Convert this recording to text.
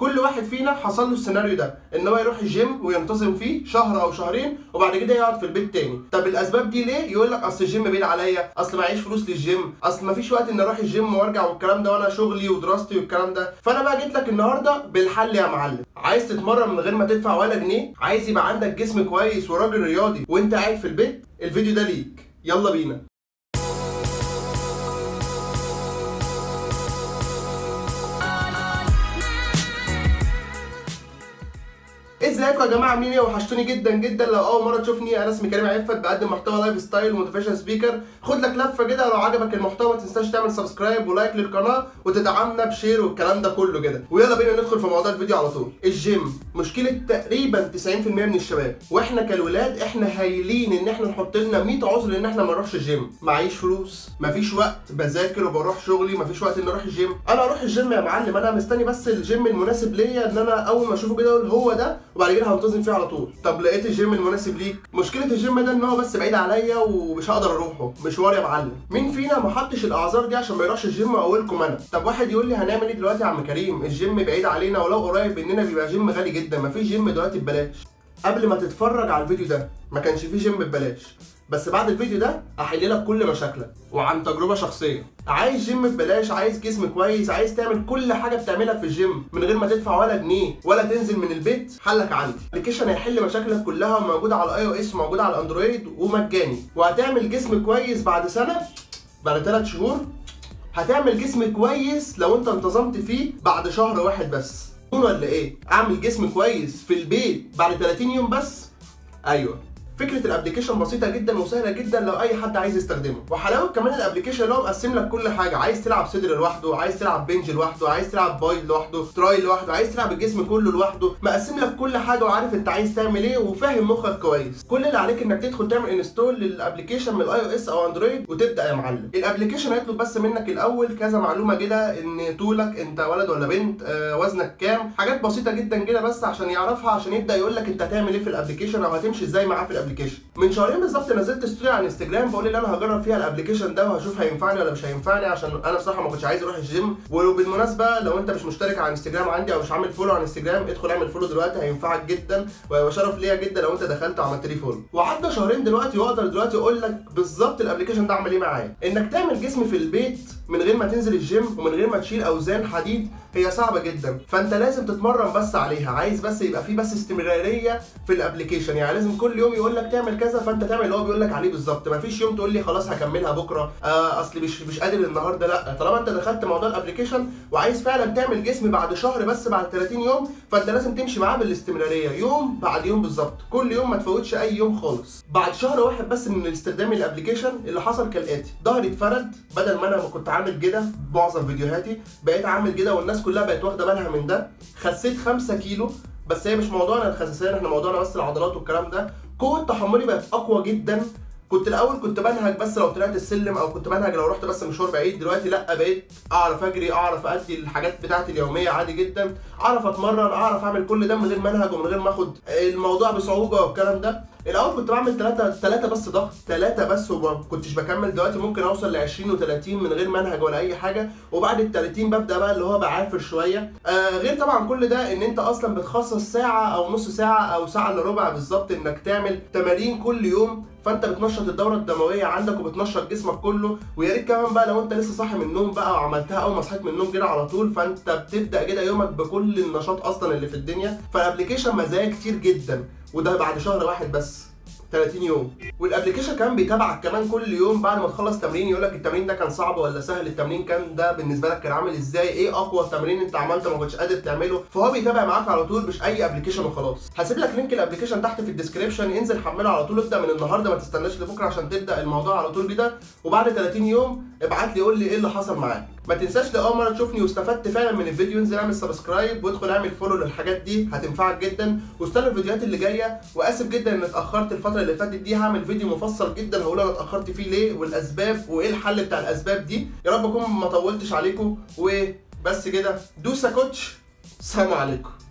كل واحد فينا حصل له السيناريو ده ان هو يروح الجيم وينتظم فيه شهر او شهرين وبعد كده يقعد في البيت تاني طب الاسباب دي ليه يقول لك اصل الجيم بعيد عليا اصل معيش فلوس للجيم اصل مفيش وقت ان اروح الجيم وارجع والكلام ده وانا شغلي ودراستي والكلام ده فانا بقى جيت لك النهارده بالحل يا معلم عايز تتمرن من غير ما تدفع ولا جنيه عايز يبقى عندك جسم كويس وراجل رياضي وانت قاعد في البيت الفيديو ده ليك يلا بينا ازيكم يا جماعه عاملين ايه وحشتوني جدا جدا لو اول مره تشوفني انا اسمي كريم عفت بقدم محتوى لايف ستايل وموتيفيشن سبيكر خد لك لفه كده لو عجبك المحتوى ما تنساش تعمل سبسكرايب ولايك للقناه وتدعمنا بشير والكلام ده كله كده ويلا بينا ندخل في موضوع الفيديو على طول الجيم مشكله تقريبا 90% من الشباب واحنا كالولاد احنا هايلين ان احنا نحط لنا 100 عذر ان احنا ما نروحش الجيم معيش فلوس مفيش وقت بذاكر وبروح شغلي مفيش وقت ان اروح الجيم انا اروح الجيم يا معلم انا مستني بس الجيم المناسب ليا ان انا اول ما اشوفه كده اقول هو ده وبعد كده هنتظم فيه على طول طب لقيت الجيم المناسب ليك مشكله الجيم ده ان هو بس بعيد عليا ومش هقدر اروحه مشوار يا معلم مين فينا ما حطش الاعذار دي عشان ما يروحش الجيم اولكم انا طب واحد يقول لي هنعمل ايه دلوقتي يا عم كريم الجيم بعيد علينا ولو قريب مننا بيبقى جيم غالي جدا مفيش جيم دلوقتي ببلاش قبل ما تتفرج على الفيديو ده ما كانش فيه جيم ببلاش بس بعد الفيديو ده هحل لك كل مشاكلك وعن تجربه شخصيه عايز جيم ببلاش عايز جسم كويس عايز تعمل كل حاجه بتعملها في الجيم من غير ما تدفع ولا جنيه ولا تنزل من البيت حلك عندي الابلكيشن هيحل مشاكلك كلها موجود على الاي او اس موجود على الاندرويد ومجاني وهتعمل جسم كويس بعد سنه بعد ثلاث شهور هتعمل جسم كويس لو انت انتظمت فيه بعد شهر واحد بس ولا ايه اعمل جسم كويس في البيت بعد 30 يوم بس ايوه فكره الابلكيشن بسيطه جدا وسهله جدا لو اي حد عايز يستخدمه وحلاوه كمان الابلكيشن اللي هو مقسم لك كل حاجه عايز تلعب صدر لوحده عايز تلعب بنج لوحده عايز تلعب باي لوحده تراي لوحده عايز تلعب الجسم كله لوحده مقسم لك كل حاجه وعارف انت عايز تعمل ايه وفاهم مخك كويس كل اللي عليك انك تدخل تعمل انستول للابلكيشن من الاي او اس او اندرويد وتبدا يا معلم الابلكيشن هيطلب بس منك الاول كذا معلومه كده ان طولك انت ولد ولا بنت آه وزنك كام حاجات بسيطه جدا كده بس عشان يعرفها عشان يبدا يقول لك انت هتعمل ايه في الابلكيشن او هتمشي ازاي معاه في الابلكيشن من شهرين بالظبط نزلت ستوري على انستجرام بقول ان انا هجرب فيها الابلكيشن ده وهشوف هينفعني ولا مش هينفعني عشان انا بصراحه ما كنتش عايز اروح الجيم وبالمناسبه لو انت مش مشترك على انستجرام عندي او مش عامل فولو على انستجرام ادخل اعمل فولو دلوقتي هينفعك جدا وهيبقى شرف ليا جدا لو انت دخلت وعملت لي فولو وعدى شهرين دلوقتي واقدر دلوقتي اقول لك بالظبط الابلكيشن ده عمل ايه معايا انك تعمل جسم في البيت من غير ما تنزل الجيم ومن غير ما تشيل اوزان حديد هي صعبه جدا فانت لازم تتمرن بس عليها عايز بس يبقى في بس استمراريه في الابلكيشن يعني لازم كل يوم يقول لك تعمل كذا فانت تعمل اللي هو بيقول لك عليه بالظبط مفيش يوم تقول لي خلاص هكملها بكره آه اصل مش مش قادر النهارده لا طالما انت دخلت موضوع الابلكيشن وعايز فعلا تعمل جسم بعد شهر بس بعد 30 يوم فانت لازم تمشي معاه بالاستمراريه يوم بعد يوم بالظبط كل يوم ما تفوتش اي يوم خالص بعد شهر واحد بس من استخدام الابلكيشن اللي حصل كالاتي ظهري اتفرد بدل ما انا ما كنت عامل كده معظم فيديوهاتي بقيت عامل كده والناس كلها بقت واخده بالها من ده خسيت 5 كيلو بس هي مش موضوعنا الخساسيه احنا موضوعنا بس العضلات والكلام ده قوه تحملي بقت اقوى جدا كنت الاول كنت بنهج بس لو طلعت السلم او كنت بنهج لو رحت بس مشوار بعيد دلوقتي لا بقيت اعرف اجري اعرف ادي الحاجات بتاعتي اليوميه عادي جدا اعرف اتمرن اعرف اعمل كل ده من غير منهج ومن غير ما اخد الموضوع بصعوبه والكلام ده الاول كنت بعمل ثلاثة ثلاثة بس ضغط ثلاثة بس وما كنتش بكمل دلوقتي ممكن اوصل ل 20 و30 من غير منهج ولا اي حاجة وبعد ال 30 ببدا بقى اللي هو بعافر شوية آه غير طبعا كل ده ان انت اصلا بتخصص ساعة او نص ساعة او ساعة الا ربع بالظبط انك تعمل تمارين كل يوم فانت بتنشط الدوره الدمويه عندك وبتنشط جسمك كله ويا ريت كمان بقى لو انت لسه صاحي من النوم بقى وعملتها اول ما صحيت من النوم كده على طول فانت بتبدا كده يومك بكل النشاط اصلا اللي في الدنيا فالابلكيشن مزايا كتير جدا وده بعد شهر واحد بس 30 يوم والابلكيشن كمان بيتابعك كمان كل يوم بعد ما تخلص تمرين يقول لك التمرين ده كان صعب ولا سهل التمرين كان ده بالنسبه لك كان عامل ازاي ايه اقوى تمرين انت عملته ما كنتش قادر تعمله فهو بيتابع معاك على طول مش اي ابلكيشن وخلاص هسيب لك لينك الابلكيشن تحت في الديسكربشن انزل حمله على طول ابدا من النهارده ما تستناش لبكره عشان تبدا الموضوع على طول كده وبعد 30 يوم ابعت لي قول لي ايه اللي حصل معاك ما تنساش لو اول مره تشوفني واستفدت فعلا من الفيديو انزل اعمل سبسكرايب وادخل اعمل فولو للحاجات دي هتنفعك جدا واستنى الفيديوهات اللي جايه واسف جدا ان اتاخرت الفتره اللي فاتت دي هعمل فيديو مفصل جدا هقول انا اتاخرت فيه ليه والاسباب وايه الحل بتاع الاسباب دي يا رب اكون ما طولتش عليكم وبس كده دوسا كوتش سلام عليكم